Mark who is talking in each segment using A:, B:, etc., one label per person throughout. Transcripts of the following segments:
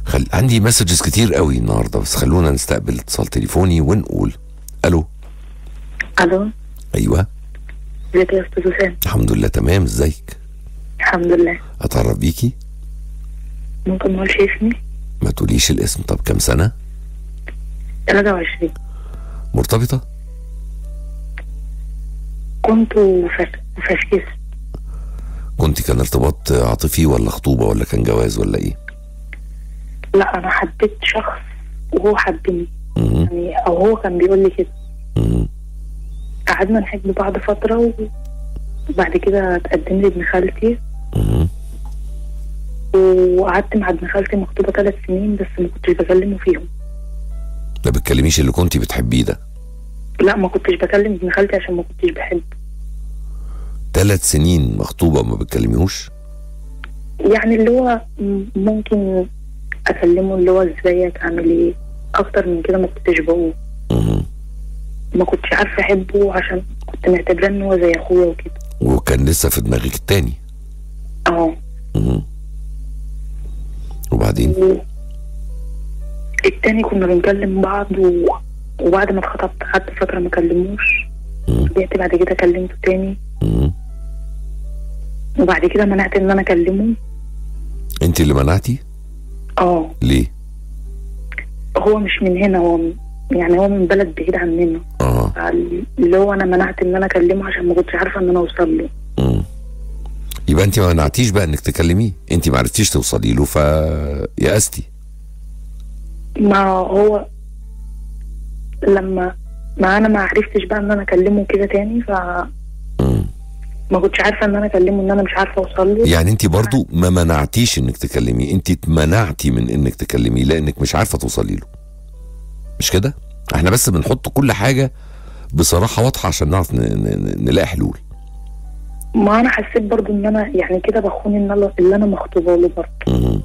A: خل... عندي مسجز كتير قوي النهارده بس خلونا نستقبل اتصال تليفوني ونقول الو
B: الو
A: ايوه
B: ازيك يا استاذ وسام
A: الحمد لله تمام ازيك
B: الحمد لله
A: اتعرف بيكي
B: ممكن ما اقولش اسمي
A: ما تقوليش الاسم طب كام سنه
B: 23
A: مرتبطه
B: كنت وفش- وفشكست
A: كنت كان ارتباط عاطفي ولا خطوبه ولا كان جواز ولا ايه
B: لا انا حبيت شخص وهو حبني
A: مم.
B: يعني او هو كان بيقول لي كده
A: مم.
B: قعدنا نحب بعض فتره و- وبعد كده اتقدم لي ابن خالتي
A: مم.
B: وقعدت مع ابن خالتي مخطوبه ثلاث سنين بس ما كنتش بكلمه فيهم
A: ما بتكلميش اللي كنت بتحبيه ده
B: لا ما كنتش بكلم ابن خالتي عشان ما كنتش بحب
A: ثلاث سنين مخطوبه وما بتكلميهوش
B: يعني اللي هو م- ممكن اكلمه اللي هو ازيك عامل ايه اكتر من كده ما كنتش بقول
A: مم.
B: ما كنتش عارفه احبه عشان كنت معتبراه ان هو زي اخويا وكده
A: وكان لسه في دماغك التاني
B: اه
A: مم. وبعدين
B: و- التاني كنا بنكلم بعض و... وبعد ما اتخطبت قعدت فتره ما كلموش
A: مم.
B: رجعت بعد كده كلمته تاني
A: مم.
B: وبعد كده منعت ان انا اكلمه
A: انت اللي منعتي
B: اه
A: ليه
B: هو مش من هنا هو من... يعني هو من بلد بعيد عننا
A: اه
B: فال- اللي هو انا منعت ان انا اكلمه عشان ما كنتش عارفه ان انا اوصل له
A: مم. يبقى انت ما منعتيش بقى انك تكلميه انت ما عرفتيش توصلي له فيأستي
B: ما هو لما ما انا ما عرفتش بقى ان انا اكلمه كده تاني فما
A: مم.
B: كنتش عارفه ان انا اكلمه ان انا مش عارفه اوصل له
A: يعني انت برضو ما منعتيش انك تكلميه انت اتمنعتي من انك تكلميه لانك مش عارفه توصلي له مش كده احنا بس بنحط كل حاجه بصراحه واضحه عشان نعرف ن- ن- نلاقي حلول
B: ما انا حسيت برضو ان انا يعني كده بخون ان انا اللي انا مخطوبه له برضو
A: مم.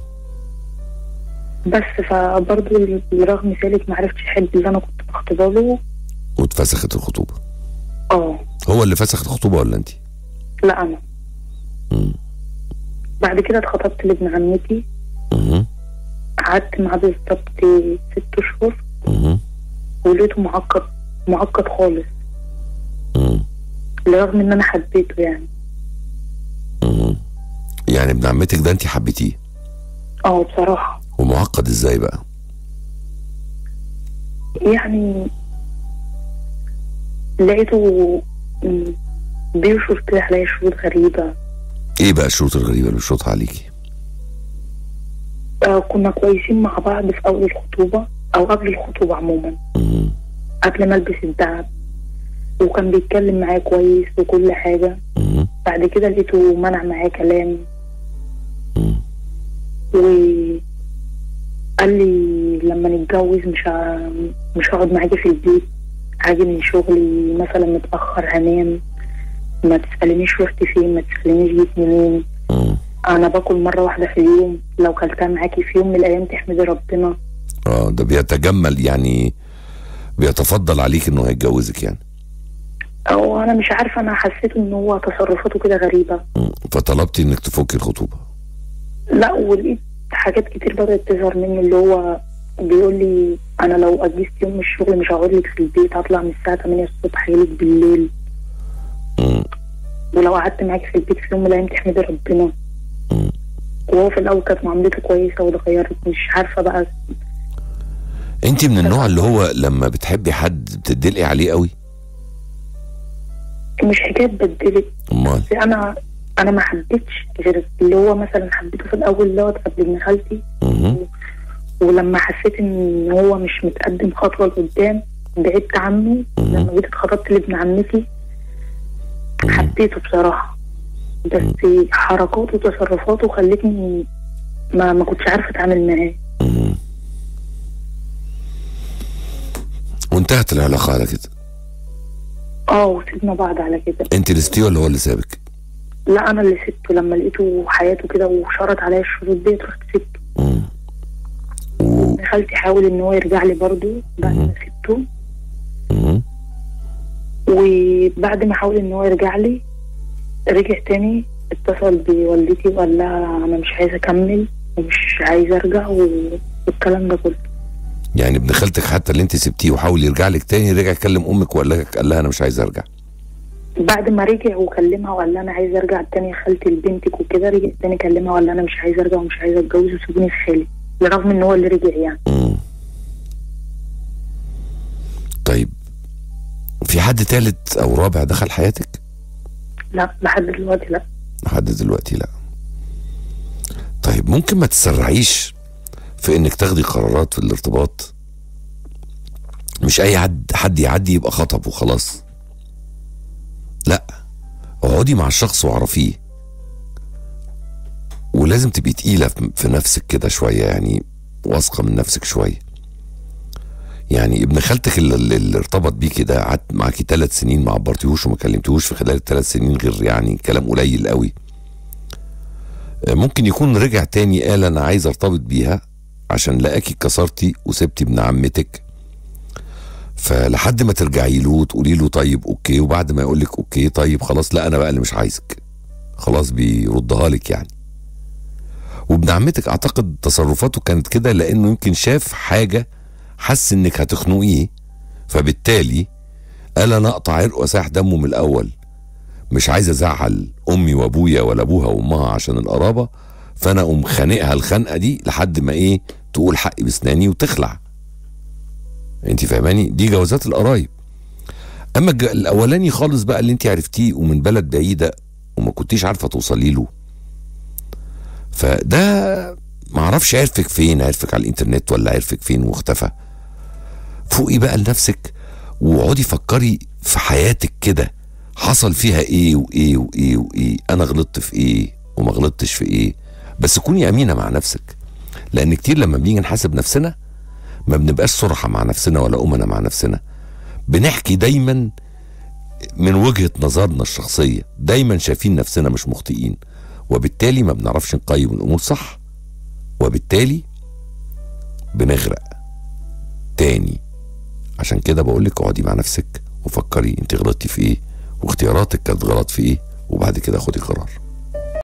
B: بس فبرضو برغم ذلك ما عرفتش احب اللي انا كنت مخطوبه له
A: واتفسخت الخطوبه
B: اه
A: هو اللي فسخ الخطوبه ولا انت
B: لا انا
A: مم.
B: بعد كده اتخطبت لابن عمتي
A: مم.
B: قعدت معاه بالظبط ست شهور
A: مم.
B: ولقيته معقد معقد خالص
A: مم.
B: رغم ان انا حبيته يعني
A: مم. يعني ابن عمتك ده انت حبيتيه
B: اه بصراحه
A: ومعقد ازاي بقى
B: يعني لقيته م، بيشرط كده عليا شروط غريبة
A: ايه بقى الشروط الغريبه اللي بيشرطها عليكي
B: آه كنا كويسين مع بعض في أول الخطوبة أو قبل الخطوبة عموما
A: مم.
B: قبل ما ألبس الدهب وكان بيتكلم معايا كويس وكل حاجة
A: مم.
B: بعد كده لقيته منع معايا كلام
A: مم.
B: وقال لي لما نتجوز مش ه... مش هقعد معاكي في البيت هاجي من شغلي مثلا متأخر هنام ما تسألنيش رحت فين ما تسألنيش جيت منين
A: مم.
B: انا باكل مره واحده في اليوم لو كلتها معاكي في يوم من الايام تحمدي ربنا
A: اه ده بيتجمل يعني بيتفضل عليك انه هيتجوزك يعني
B: او انا مش عارفه انا حسيت ان هو تصرفاته كده غريبه
A: مم. فطلبتي انك تفكي الخطوبه
B: لا ولقيت حاجات كتير بدات تظهر منه اللي هو بيقول لي انا لو اجزت يوم من الشغل مش هقعد لك في البيت هطلع من الساعه 8 الصبح هجيلك بالليل
A: مم.
B: ولو قعدت معاكي في البيت في يوم من الايام تحمدي ربنا
A: مم.
B: وهو في الاول كانت معاملته كويسه واتغيرت مش عارفه بقى
A: انت من النوع اللي هو لما بتحبي حد بتدلقي عليه قوي
B: مش حكايه بدلت
A: امال
B: بس انا انا ما حبيتش غير اللي هو مثلا حبيته في الاول اللي هو قبل ابن خالتي
A: مم.
B: ولما حسيت ان هو مش متقدم خطوه لقدام بعدت عنه
A: مم.
B: لما جيت اتخطبت لابن عمتي
A: مم.
B: حبيته بصراحه بس حركاته وتصرفاته خلتني ما ما كنتش عارفه اتعامل معاه
A: مم. وانتهت العلاقه على كده
B: اه وسيبنا بعض على كده
A: انت اللي سبتيه ولا هو اللي سابك
B: لا انا اللي سبته لما لقيته حياته كده وشرط عليا الشروط ديت رحت سبته
A: مم. و...
B: ابن خالتي حاول ان هو يرجع لي برضه بعد ما سبته
A: مم.
B: وبعد ما حاول ان هو يرجع لي رجع تاني اتصل بوالدتي وقال لها انا مش عايز اكمل ومش عايزه ارجع و- والكلام ده كله
A: يعني ابن خالتك حتى اللي انت سبتيه وحاول يرجع لك تاني رجع يكلم امك وقال لك قال لها انا مش عايز ارجع
B: بعد ما رجع وكلمها وقال لها انا عايزه ارجع تاني يا خالتي لبنتك وكده رجع تاني كلمها وقال لها انا مش عايزه ارجع ومش عايزه اتجوز وسيبوني في حالي برغم ان هو اللي رجع يعني
A: مم. طيب في حد تالت او رابع دخل حياتك
B: لا لحد دلوقتي لا
A: لحد دلوقتي لا طيب ممكن ما تسرعيش في انك تاخدي قرارات في الارتباط مش اي حد حد يعدي يبقى خطب وخلاص لا اقعدي مع الشخص واعرفيه ولازم تبقي تقيله في- في نفسك كده شويه يعني واثقه من نفسك شويه يعني ابن خالتك اللي, اللي ارتبط بيكي ده قعد معاكي ثلاث سنين ما عبرتيهوش وما كلمتيهوش في خلال الثلاث سنين غير يعني كلام قليل قوي آه، ممكن يكون رجع تاني قال انا عايز ارتبط بيها عشان لقاكي كسرتي وسبتي ابن عمتك فلحد ما ترجعي له وتقولي له طيب اوكي وبعد ما يقول لك اوكي طيب خلاص لا انا بقى اللي مش عايزك خلاص بيردها لك يعني وابن عمتك اعتقد تصرفاته كانت كده لانه يمكن شاف حاجه حس انك هتخنقيه فبالتالي قال انا اقطع عرق واساح دمه من الاول مش عايز ازعل امي وابويا ولا ابوها وامها عشان القرابه فانا اقوم خانقها الخنقه دي لحد ما ايه تقول حقي بسناني وتخلع انت فاهماني دي جوازات القرايب اما الج- الاولاني خالص بقى اللي انت عرفتيه ومن بلد بعيده وما كنتيش عارفه توصلي له فده معرفش عرفك فين عرفك على الانترنت ولا عرفك فين واختفى فوقي بقى لنفسك واقعدي فكري في حياتك كده حصل فيها ايه وايه وايه وايه انا غلطت في ايه وما غلطتش في ايه بس كوني امينه مع نفسك لان كتير لما بنيجي نحاسب نفسنا ما بنبقاش صرحه مع نفسنا ولا امنا مع نفسنا بنحكي دايما من وجهه نظرنا الشخصيه دايما شايفين نفسنا مش مخطئين وبالتالي ما بنعرفش نقيم الامور صح وبالتالي بنغرق تاني عشان كده بقول لك اقعدي مع نفسك وفكري انت غلطتي في ايه واختياراتك كانت غلط في ايه وبعد كده خدي قرار